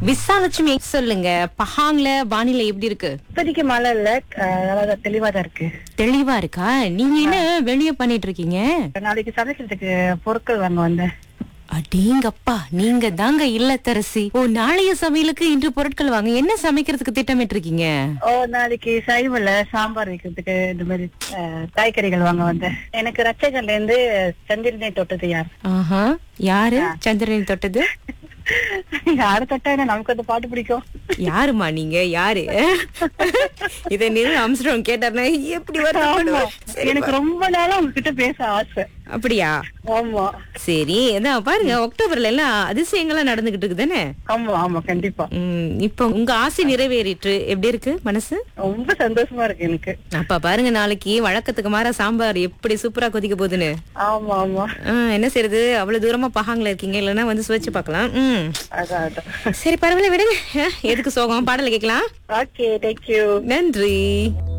விசாலட்சுமி சொல்லுங்க பஹாங்ல வானிலை எப்படி இருக்கு இப்போதைக்கு மழை இல்ல அஹ் நல்லா தெளிவா தான் இருக்கு தெளிவா இருக்கா நீங்க என்ன வெளிய பண்ணிட்டு இருக்கீங்க நாளைக்கு சமைக்கிறதுக்கு பொருட்கள் வாங்க வந்தேன் அடேங்கப்பா நீங்க தாங்க இல்லத்தரசி ஓ நாளைய சமையலுக்கு இன்று பொருட்கள் வாங்க என்ன சமைக்கிறதுக்கு திட்டமிட்டு இருக்கீங்க ஓ நாளைக்கு சைவல சாம்பார் வைக்கிறதுக்கு இந்த மாதிரி அஹ், காய்கறிகள் வாங்க வந்தேன் எனக்கு ரச்சகன்ல இருந்து செந்தில்னே தொட்டது யார் ஆஹா யாரு சந்திரன் தொட்டது யாரு தொட்டா என்ன நமக்கு அந்த பாட்டு பிடிக்கும் யாருமா நீங்க யாரு இத நிறு அம்ஸ்ட்ராங் கேட்டாருன்னா எப்படி ஆமா. வரும் எனக்கு ரொம்ப நாளா உங்ககிட்ட பேச ஆசை அப்படியா ஆமா சரி அதான் பாருங்க அக்டோபர்ல எல்லாம் அதிசயங்கள்லாம் நடந்துகிட்டு இருக்குதானே ஆமா ஆமா கண்டிப்பா உம், இப்போ உங்க ஆசை நிறைவேறிட்டு எப்படி இருக்கு மனசு ரொம்ப சந்தோஷமா இருக்கு எனக்கு அப்பா பாருங்க நாளைக்கு வழக்கத்துக்கு மாற சாம்பார் எப்படி சூப்பரா கொதிக்க போகுதுன்னு ஆமா ஆமா ஆ, என்ன செய்யறது அவ்வளவு தூரமா பகாங்கல இருக்கீங்க இல்லைன்னா வந்து சுவைச்சு பார்க்கலாம் ம் அதான் அதான் சரி பரவாயில்ல விடுங்க ஆ, எதுக்கு சோகம் பாடல கேட்கலாம் ஓகே தேங்க்யூ நன்றி